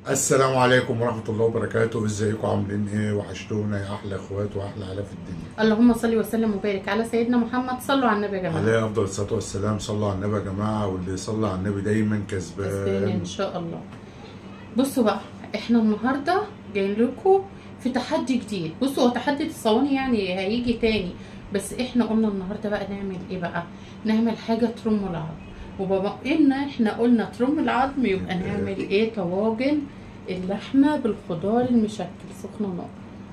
السلام عليكم ورحمة الله وبركاته ازيكم عاملين ايه وحشتونا يا احلى اخوات واحلى علاء في الدنيا اللهم صل وسلم وبارك على سيدنا محمد صلوا على النبي يا جماعه عليه افضل الصلاة والسلام صلوا على النبي يا جماعة واللي يصلي على النبي دايما كسبان كسبان ان شاء الله بصوا بقى احنا النهارده جايين لكم في تحدي جديد بصوا هو تحدي الصواني يعني هيجي تاني بس احنا قلنا النهارده بقى نعمل ايه بقى نعمل حاجه ترم العظم وبما ان احنا قلنا ترم العظم يبقى نعمل ايه طواجن اللحمه بالخضار المشكل سخنه نار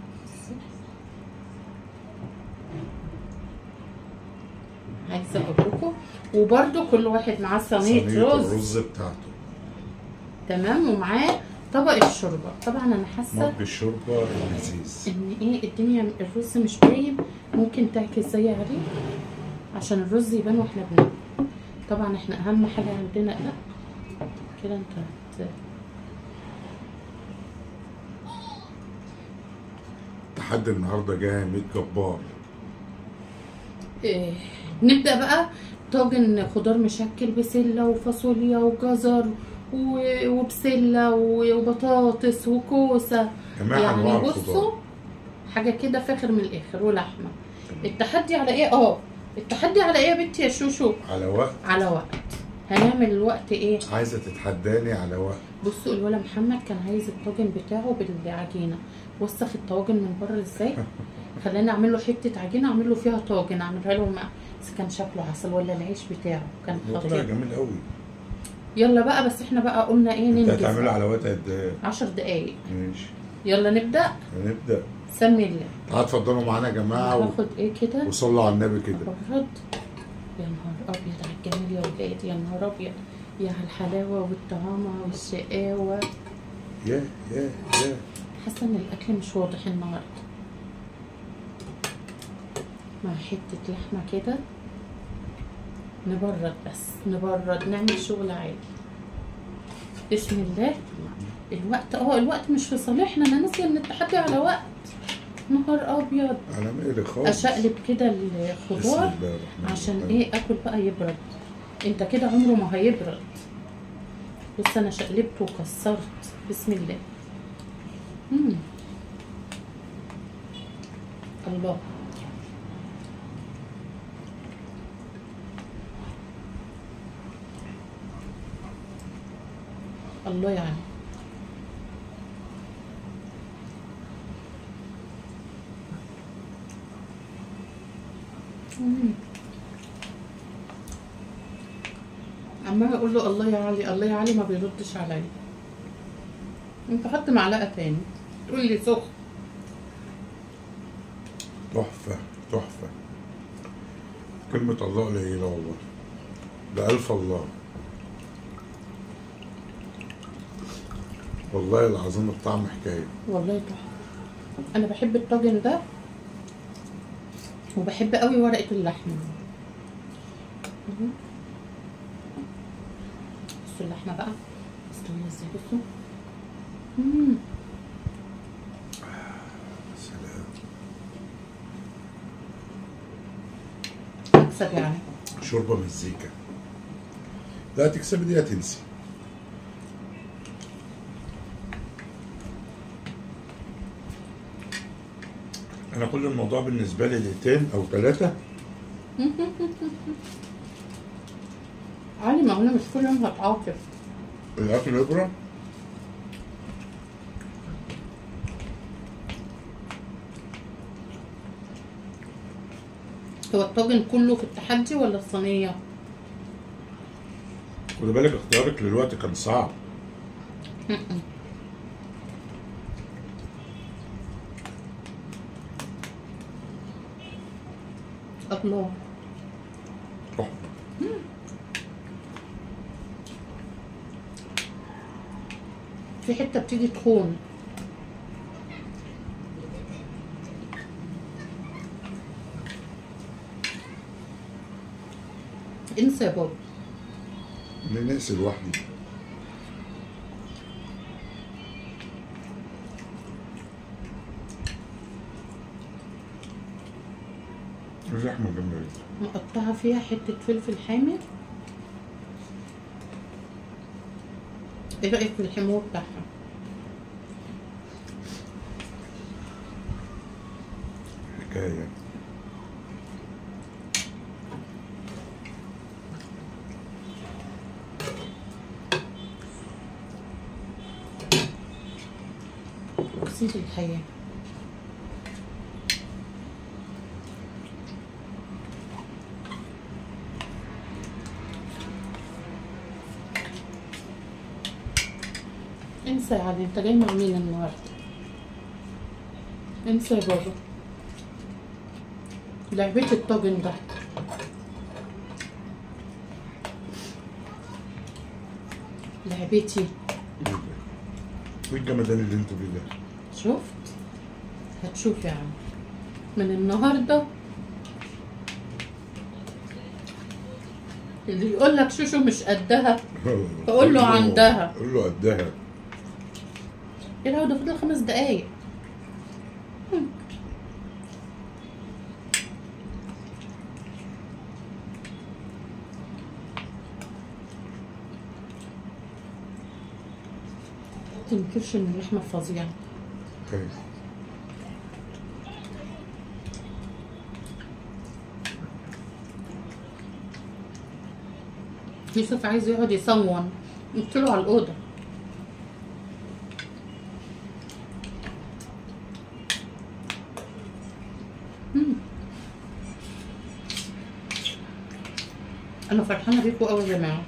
عايزه اقول لكم وبرده كل واحد معاه صينيه صينية رز الرز بتاعته تمام ومعاه طبق الشوربه طبعا انا حاسه مج الشوربة اللذيذ ان ايه الدنيا الرز مش باين ممكن تعكس زي عليه عشان الرز يبان واحنا بناكل طبعا احنا اهم حاجه عندنا لا كده انت هت- تحدي النهاردة جامد جبار إيه نبدا بقى طاجن خضار مشكل بسله وفاصوليا وجزر و- وبسله و- وبطاطس وكوسه جميع يعني انواع بصوا الخضار حاجه كده فاخر من الاخر ولحمه التحدي على ايه اه التحدي على ايه يا بنتي يا شوشو على وقت على وقت هنعمل الوقت ايه عايزة تتحداني على وقت بصوا الولا محمد كان عايز الطاجن بتاعه بالعجينه وسخ الطواجن من بره ازاي خلاني اعمل له حته عجينه اعمل له فيها طاجن اعملها له مع بس كان شكله عسل ولا العيش بتاعه كان هو طلع خطير جميل قوي يلا بقى بس احنا بقى قلنا ايه انت ننجز هتعمله على وقت قد ايه؟ عشر دقايق ماشي يلا نبدا هنبدأ سمي الله تعالوا اتفضلوا معانا يا جماعة و- هاخد ايه كده وصلوا على النبي كده برد يا نهار ابيض على الجمال يا ولاد يا نهار ابيض يا على الحلاوه والطعامه والشقاوه يا يا يا حاسه ان الاكل مش واضح النهارده مع حته لحمه كده نبرد بس نبرد نعمل شغل عادي بسم الله الوقت اه الوقت مش في صالحنا انا ناسيه ان التحدي على وقت نهار ابيض على مهلي خالص اشقلب كده بسم الخضار الله الرحمن عشان الرحيم. ايه اكل بقى يبرد انت كده عمره ما هيبرد بص انا شقلبته وكسرت بسم الله مم. الله الله يعني مم. عمال اقول له الله يا علي الله يا علي ما بيردش عليا انت حط معلقه تاني تقول لي سخن تحفة تحفة كلمة الله قليلة والله ده ألف الله والله العظيم الطعم حكاية والله تحفه انا بحب الطاجن ده وبحب قوي ورقه اللحمه مهم. بصوا اللحمه بقى مستويه ازاي بصوا مم. سلام اكسب يعني شوربة مزيكا لا تكسبي دي هتنسي أنا كل الموضوع بالنسبة لي دقيقتين أو ثلاثة علي ما هو انا مش كل يوم هتعاطف الأكل يبرد هو الطاجن كله في التحدي ولا الصينيه خد بالك اختيارك للوقت كان صعب الله تحفة في حته بتيجي تخون انسى يا بابا أنا ناسي لوحدي اللحمة جميلة مقطعه فيها حته فلفل حامر ايه رايك في الحمو بتاعها حكايه أكسيد الحياة انسى يا علي انت جاي مع مين النهارده انسى يا بابا لعبتي الطاجن ده لعبتي ايه ده؟ ايه الجمدان اللي انتوا بيه ده؟ شفت هتشوف يا عم من النهارده اللي يقول لك شوشو مش قدها فقول له عندها. قول له قدها يا لهوي ده فضل خمس دقايق تنكرش ان اللحمه فظيعه كويس يوسف عايز يقعد يصون قلت له على الاوضه مم. انا فرحانه بيكم قوي يا جماعه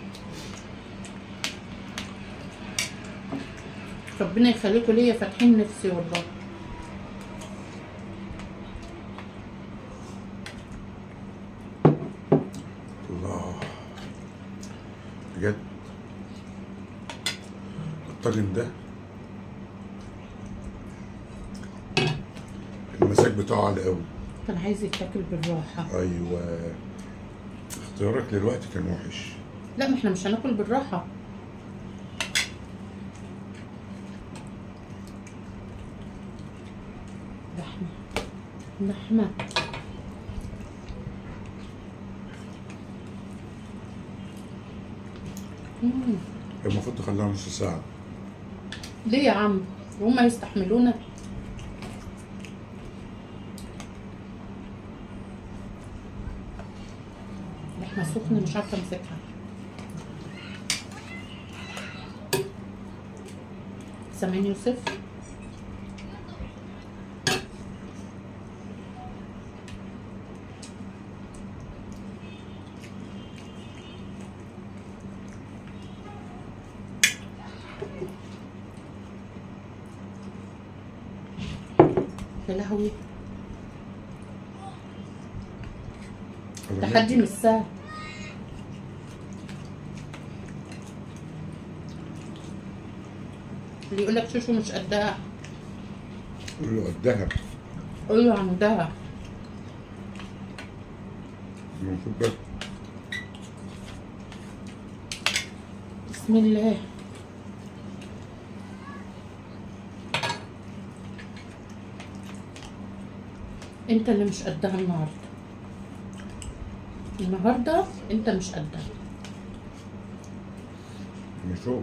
ربنا يخليكم ليا فاتحين نفسي والله الله بجد الطاجن ده المساك بتاعه عالي قوي كان عايز يتاكل بالراحه ايوه اختيارك للوقت كان وحش لا ما احنا مش هناكل بالراحه لحمه لحمه مم. المفروض تخليها نص ساعة ليه يا عم هما يستحملونا لحمه سخنه مش عارفه امسكها سامعني يوسف يا لهوي تحدي مش سهل اللي يقول لك شوشو مش قدها قول له قدها قول له عندها المفروض بقى بسم الله انت اللي مش قدها النهارده النهارده انت مش قدها نشوف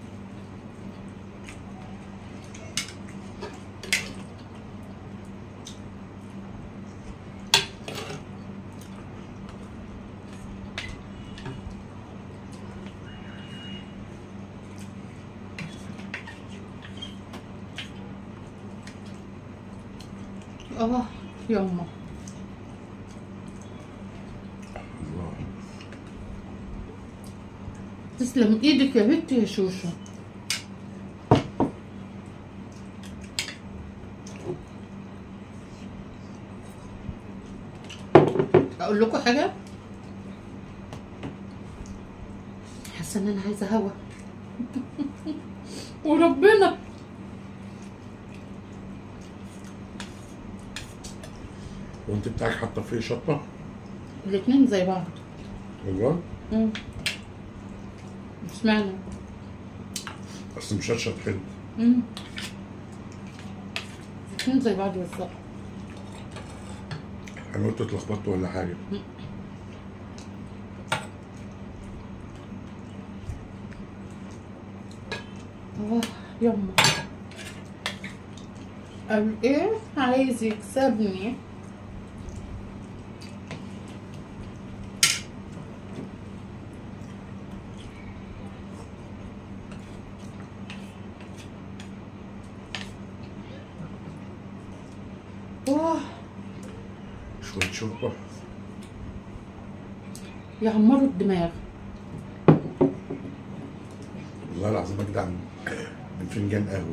اه يما الله تسلم ايدك يا بنتي يا شوشو اقول لكم حاجه حاسه ان انا عايزه هوا وربنا وانت بتاعك حاطه فيه شطه الاتنين زي بعض والله مم. اشمعنى اصل مشطشط حلو مم. الاتنين زي بعض بالظبط انا قلت اتلخبطت ولا حاجه اه يما قال ايه عايز يكسبني واه شويه شوربه يعمروا الدماغ والله العظيم اجدع من من فنجان قهوه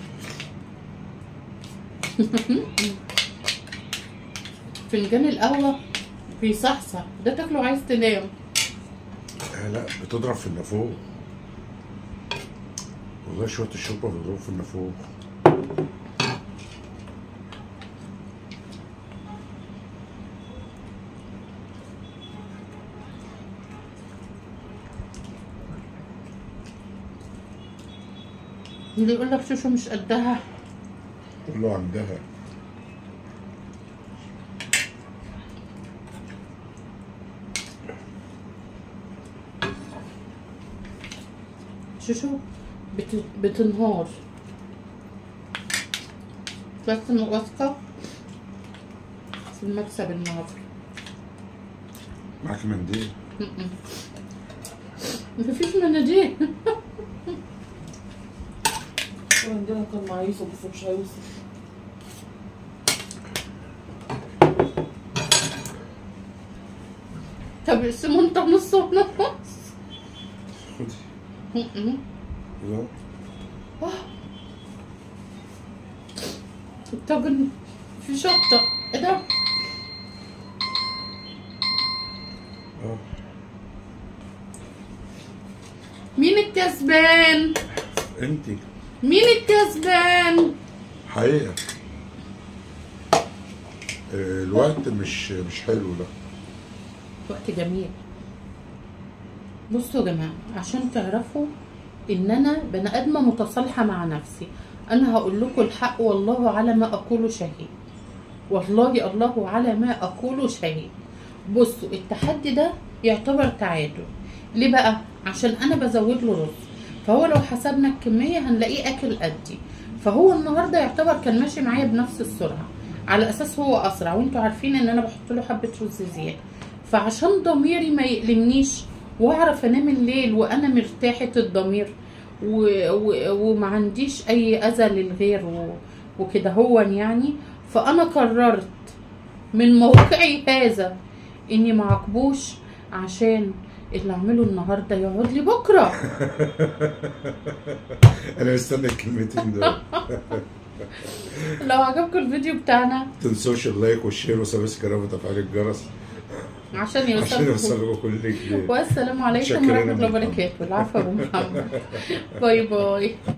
فنجان القهوة بيصحصح ده تاكله عايز تنام آه لا بتضرب في النافوخ والله شويه الشوربه بتضرب في النافوخ اللي يقول لك شوشو مش قدها كله عندها شوشو بت... بتنهار بس انا واثقة في المكسب النهارده معاك منديل م-م. مفيش مناديل عندنا كان معاه يوسف بس مش هيوصل طب اقسموا انت نص ونص خدي م-م. يلا الطاجن في شطة ايه ده؟ اه مين الكسبان؟ انت مين الكسبان؟ حقيقه آه، الوقت مش مش حلو لا وقت جميل بصوا يا جماعة عشان تعرفوا ان انا بني ادمة متصالحة مع نفسي انا هقول لكم الحق والله على ما اقول شهيد والله الله على ما اقول شهيد بصوا التحدي ده يعتبر تعادل ليه بقى عشان انا بزود له رز فهو لو حسبنا الكمية هنلاقيه اكل قدي فهو النهارده يعتبر كان ماشي معايا بنفس السرعة على اساس هو اسرع وانتوا عارفين ان انا بحط له حبة رز زيادة فعشان ضميري ما يقلمنيش واعرف انام الليل وانا مرتاحة الضمير و... و... وما عنديش اي اذى للغير و... وكده هو يعني فانا قررت من موقعي هذا اني ما عاقبوش عشان اللي اعمله النهارده يقعد لي بكره انا مستني الكلمتين دول لو عجبكم الفيديو بتاعنا تنسوش اللايك والشير وسبسكرايب وتفعيل الجرس عشان عشان يوصلكم يوصلكم كل جديد والسلام عليكم متشكرين ورحمه الله منكم. وبركاته العفو يا أبو محمد باي باي